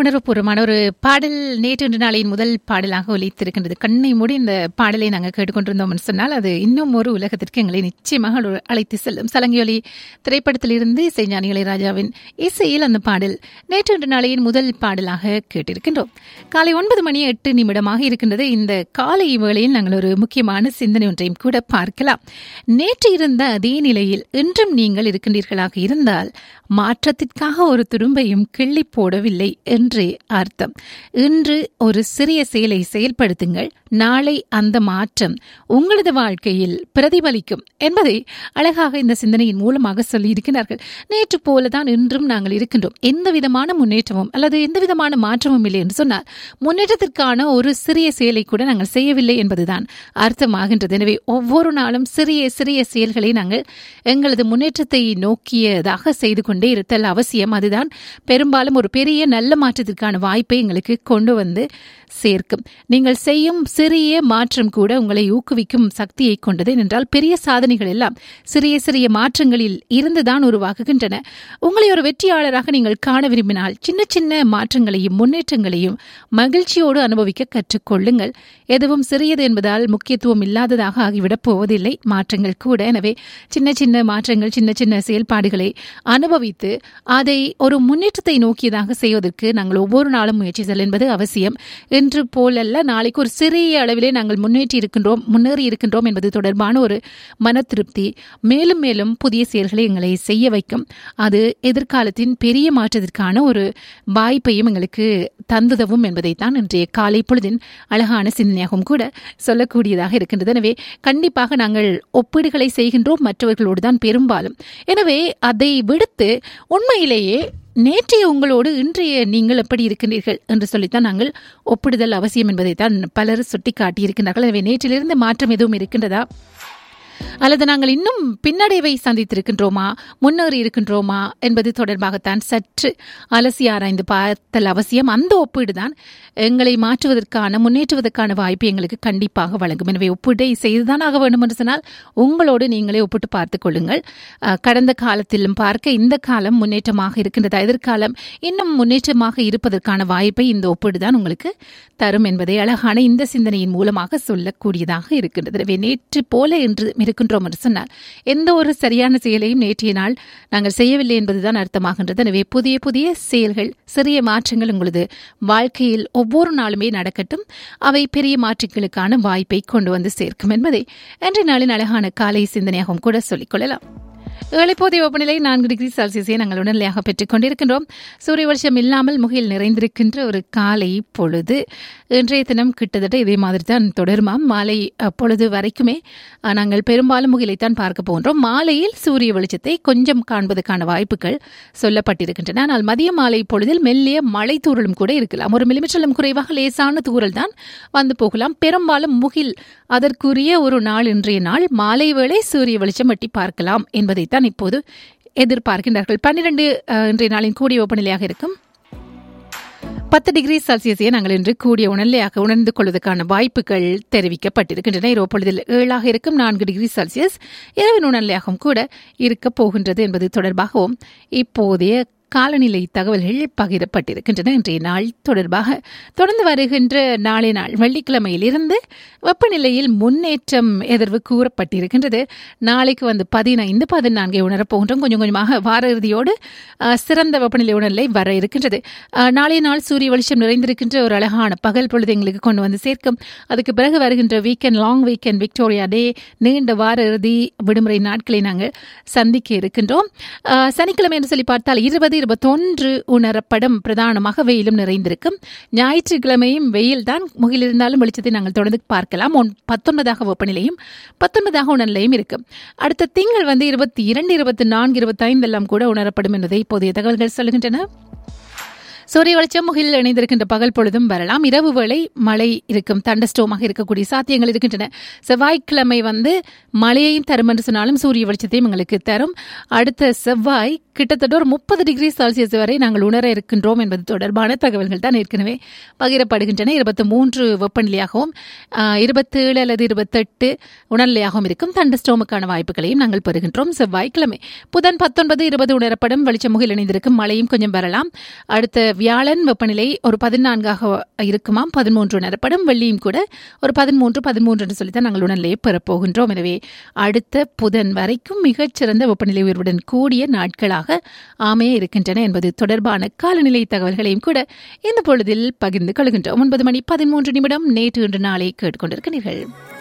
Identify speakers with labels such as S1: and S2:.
S1: உணர்வுபூர்வமான ஒரு பாடல் நேற்று நாளின் முதல் பாடலாக ஒலித்திருக்கின்றது கண்ணை மூடி இந்த பாடலை நாங்கள் கேட்டுக்கொண்டிருந்தோம் என்று சொன்னால் அது இன்னும் ஒரு உலகத்திற்கு எங்களை நிச்சயமாக ஒரு அழைத்து செல்லும் சலங்கியொலி திரைப்படத்திலிருந்து இசைஞானி இளையராஜாவின் இசையில் அந்த பாடல் நேற்று நாளையின் முதல் பாடலாக கேட்டிருக்கின்றோம் காலை ஒன்பது மணி எட்டு நிமிடமாக இருக்கின்றது இந்த காலை வேளையில் நாங்கள் ஒரு முக்கியமான சிந்தனை ஒன்றையும் கூட பார்க்கலாம் நேற்று இருந்த அதே நிலையில் இன்றும் நீங்கள் இருக்கின்றீர்களாக இருந்தால் மாற்றத்திற்காக ஒரு துரும்பையும் கிள்ளி போடவில்லை என்றே அர்த்தம் இன்று ஒரு சிறிய செயலை செயல்படுத்துங்கள் நாளை அந்த மாற்றம் உங்களது வாழ்க்கையில் பிரதிபலிக்கும் என்பதை அழகாக இந்த சிந்தனையின் மூலமாக சொல்லியிருக்கிறார்கள் நேற்று போலதான் இன்றும் நாங்கள் இருக்கின்றோம் எந்த விதமான முன்னேற்றமும் அல்லது எந்த விதமான மாற்றமும் இல்லை என்று சொன்னால் முன்னேற்றத்திற்கான ஒரு சிறிய செயலை கூட நாங்கள் செய்யவில்லை என்பதுதான் அர்த்தமாகின்றது எனவே ஒவ்வொரு நாளும் சிறிய சிறிய செயல்களை நாங்கள் எங்களது முன்னேற்றத்தை நோக்கியதாக செய்து கொண்டே இருத்தல் அவசியம் அதுதான் பெரும்பாலும் ஒரு பெரிய நல்ல மாற்றத்திற்கான வாய்ப்பை எங்களுக்கு கொண்டு வந்து சேர்க்கும் நீங்கள் செய்யும் சிறிய மாற்றம் கூட உங்களை ஊக்குவிக்கும் சக்தியை கொண்டது என்றால் பெரிய சாதனைகள் எல்லாம் சிறிய சிறிய மாற்றங்களில் இருந்துதான் உருவாகுகின்றன உங்களை ஒரு வெற்றியாளராக நீங்கள் காண விரும்பினால் சின்ன சின்ன மாற்றங்களையும் முன்னேற்றங்களையும் மகிழ்ச்சியோடு அனுபவிக்க கற்றுக்கொள்ளுங்கள் எதுவும் சிறியது என்பதால் முக்கியத்துவம் இல்லாததாக ஆகிவிடப் போவதில்லை மாற்றங்கள் கூட எனவே சின்ன சின்ன மாற்றங்கள் சின்ன சின்ன செயல்பாடுகளை அனுபவித்து அதை ஒரு முன்னேற்றத்தை நோக்கியதாக செய்வதற்கு நாங்கள் ஒவ்வொரு நாளும் முயற்சி செல் என்பது அவசியம் இன்று போலல்ல நாளைக்கு ஒரு சிறிய அளவிலே நாங்கள் முன்னேற்றி இருக்கின்றோம் முன்னேறி இருக்கின்றோம் என்பது தொடர்பான ஒரு மன திருப்தி மேலும் மேலும் புதிய செயல்களை எங்களை செய்ய வைக்கும் அது எதிர்காலத்தின் பெரிய மாற்றத்திற்கான ஒரு வாய்ப்பையும் எங்களுக்கு தந்துதவும் என்பதைத்தான் இன்றைய காலை பொழுதின் அழகான சிந்தனையாகவும் கூட சொல்லக்கூடியதாக இருக்கின்றது எனவே கண்டிப்பாக நாங்கள் ஒப்பீடுகளை செய்கின்றோம் மற்றவர்களோடு தான் பெரும்பாலும் எனவே அதை விடுத்து உண்மையிலேயே நேற்றைய உங்களோடு இன்றைய நீங்கள் எப்படி இருக்கின்றீர்கள் என்று சொல்லித்தான் நாங்கள் ஒப்பிடுதல் அவசியம் என்பதைத்தான் பலர் சுட்டிக்காட்டியிருக்கின்றார்கள் எனவே நேற்றிலிருந்து மாற்றம் எதுவும் இருக்கின்றதா அல்லது நாங்கள் இன்னும் பின்னடைவை சந்தித்திருக்கின்றோமா முன்னேறி இருக்கின்றோமா என்பது தொடர்பாகத்தான் சற்று அலசி ஆராய்ந்து பார்த்தல் அவசியம் அந்த ஒப்பீடுதான் எங்களை மாற்றுவதற்கான முன்னேற்றுவதற்கான வாய்ப்பு எங்களுக்கு கண்டிப்பாக வழங்கும் எனவே ஒப்பீடை செய்துதான் ஆக வேண்டும் என்று சொன்னால் உங்களோடு நீங்களே ஒப்பிட்டு பார்த்துக் கொள்ளுங்கள் கடந்த காலத்திலும் பார்க்க இந்த காலம் முன்னேற்றமாக இருக்கின்றதா எதிர்காலம் இன்னும் முன்னேற்றமாக இருப்பதற்கான வாய்ப்பை இந்த ஒப்பீடு தான் உங்களுக்கு தரும் என்பதை அழகான இந்த சிந்தனையின் மூலமாக சொல்லக்கூடியதாக இருக்கின்றது எனவே நேற்று போல என்று இருக்கின்றோம் என்று சொன்னால் எந்த ஒரு சரியான செயலையும் நேற்றைய நாள் நாங்கள் செய்யவில்லை என்பதுதான் அர்த்தமாகின்றது எனவே புதிய புதிய செயல்கள் சிறிய மாற்றங்கள் உங்களது வாழ்க்கையில் ஒவ்வொரு நாளுமே நடக்கட்டும் அவை பெரிய மாற்றங்களுக்கான வாய்ப்பை கொண்டு வந்து சேர்க்கும் என்பதை இன்றைய நாளின் அழகான காலை சிந்தனையாகவும் கூட சொல்லிக்கொள்ளலாம் ஏழைப்போதைய வெப்பநிலை நான்கு டிகிரி செல்சியஸை நாங்கள் உடனடியாக பெற்றுக் கொண்டிருக்கின்றோம் சூரிய வருஷம் இல்லாமல் முகையில் நிறைந்திருக்கின்ற ஒரு காலை பொழுது இன்றைய தினம் கிட்டத்தட்ட இதே மாதிரி தான் தொடருமாம் மாலை பொழுது வரைக்குமே நாங்கள் பெரும்பாலும் முகிலைத்தான் பார்க்க போகின்றோம் மாலையில் சூரிய வெளிச்சத்தை கொஞ்சம் காண்பதற்கான வாய்ப்புகள் சொல்லப்பட்டிருக்கின்றன ஆனால் மதிய மாலை பொழுதில் மெல்லிய மழை தூரலும் கூட இருக்கலாம் ஒரு மில்லிமீட்டரிலும் குறைவாக லேசான தூரல் தான் வந்து போகலாம் பெரும்பாலும் முகில் அதற்குரிய ஒரு நாள் இன்றைய நாள் மாலை வேளை சூரிய வெளிச்சம் வெட்டி பார்க்கலாம் என்பதைத்தான் இப்போது எதிர்பார்க்கின்றார்கள் பன்னிரண்டு இன்றைய நாளின் கூடிய வெப்பநிலையாக இருக்கும் பத்து டிகிரி செல்சியஸை நாங்கள் இன்று கூடிய உணர்நிலையாக உணர்ந்து கொள்வதற்கான வாய்ப்புகள் தெரிவிக்கப்பட்டிருக்கின்றன இரவு பொழுதில் ஏழாக இருக்கும் நான்கு டிகிரி செல்சியஸ் இரவின் உணர்நிலையாகவும் கூட இருக்கப் போகின்றது என்பது தொடர்பாகவும் இப்போதைய காலநிலை தகவல்கள் பகிரப்பட்டிருக்கின்றன இன்றைய நாள் தொடர்பாக தொடர்ந்து வருகின்ற நாளை நாள் வெள்ளிக்கிழமையில் இருந்து வெப்பநிலையில் முன்னேற்றம் எதிர்வு கூறப்பட்டிருக்கின்றது நாளைக்கு வந்து பதினைந்து பதினான்கை உணரப்போகின்றோம் கொஞ்சம் கொஞ்சமாக வார இறுதியோடு சிறந்த வெப்பநிலை உணர்நிலை வர இருக்கின்றது நாளைய நாள் சூரிய வெளிச்சம் நிறைந்திருக்கின்ற ஒரு அழகான பகல் பொழுது எங்களுக்கு கொண்டு வந்து சேர்க்கும் அதுக்கு பிறகு வருகின்ற weekend long weekend Victoria day நீண்ட வார இறுதி விடுமுறை நாட்களை நாங்கள் சந்திக்க இருக்கின்றோம் சனிக்கிழமை என்று சொல்லி பார்த்தால் இருபது இருபத்தொன்று உணரப்படும் பிரதானமாக வெயிலும் நிறைந்திருக்கும் ஞாயிற்றுக்கிழமையும் வெயில் தான் முகில் இருந்தாலும் வெளிச்சத்தை நாங்கள் தொடர்ந்து பார்க்கலாம் பத்தொன்பதாக வெப்பநிலையும் பத்தொன்பதாக உணர்நிலையும் இருக்கும் அடுத்த திங்கள் வந்து இருபத்தி இரண்டு இருபத்தி நான்கு இருபத்தி ஐந்து எல்லாம் கூட உணரப்படும் என்பதை இப்போதைய தகவல்கள் சொல்லுகின்றன சூரிய வெளிச்சம் முகில் இணைந்திருக்கின்ற பகல் பொழுதும் வரலாம் இரவு வேளை மழை இருக்கும் தண்டஸ்டோமாக இருக்கக்கூடிய சாத்தியங்கள் இருக்கின்றன செவ்வாய்க்கிழமை வந்து மழையையும் தரும் என்று சொன்னாலும் சூரிய வெளிச்சத்தையும் எங்களுக்கு தரும் அடுத்த செவ்வாய் கிட்டத்தட்ட ஒரு முப்பது டிகிரி செல்சியஸ் வரை நாங்கள் உணர இருக்கின்றோம் என்பது தொடர்பான தகவல்கள் தான் ஏற்கனவே பகிரப்படுகின்றன இருபத்தி மூன்று வெப்பநிலையாகவும் இருபத்தேழு அல்லது இருபத்தெட்டு உணர்நிலையாகவும் இருக்கும் தண்டஸ்டோமுக்கான வாய்ப்புகளையும் நாங்கள் பெறுகின்றோம் செவ்வாய்க்கிழமை புதன் பத்தொன்பது இருபது உணரப்படும் வெளிச்சமுகில் இணைந்திருக்கும் மழையும் கொஞ்சம் வரலாம் அடுத்த வியாழன் வெப்பநிலை ஒரு பதினான்காக இருக்குமாம் பதிமூன்று உணரப்படும் வெள்ளியும் கூட ஒரு பதிமூன்று பதிமூன்று என்று சொல்லித்தான் நாங்கள் உணர்நிலையை பெறப்போகின்றோம் எனவே அடுத்த புதன் வரைக்கும் மிகச்சிறந்த வெப்பநிலை உயர்வுடன் கூடிய நாட்களாக அமைய இருக்கின்றன என்பது தொடர்பான காலநிலை தகவல்களையும் கூட இந்த பொழுதில் பகிர்ந்து கொள்கின்றோம் ஒன்பது மணி பதிமூன்று நிமிடம் நேற்று இன்று நாளை கேட்டுக்கொண்டிருக்கிறீர்கள்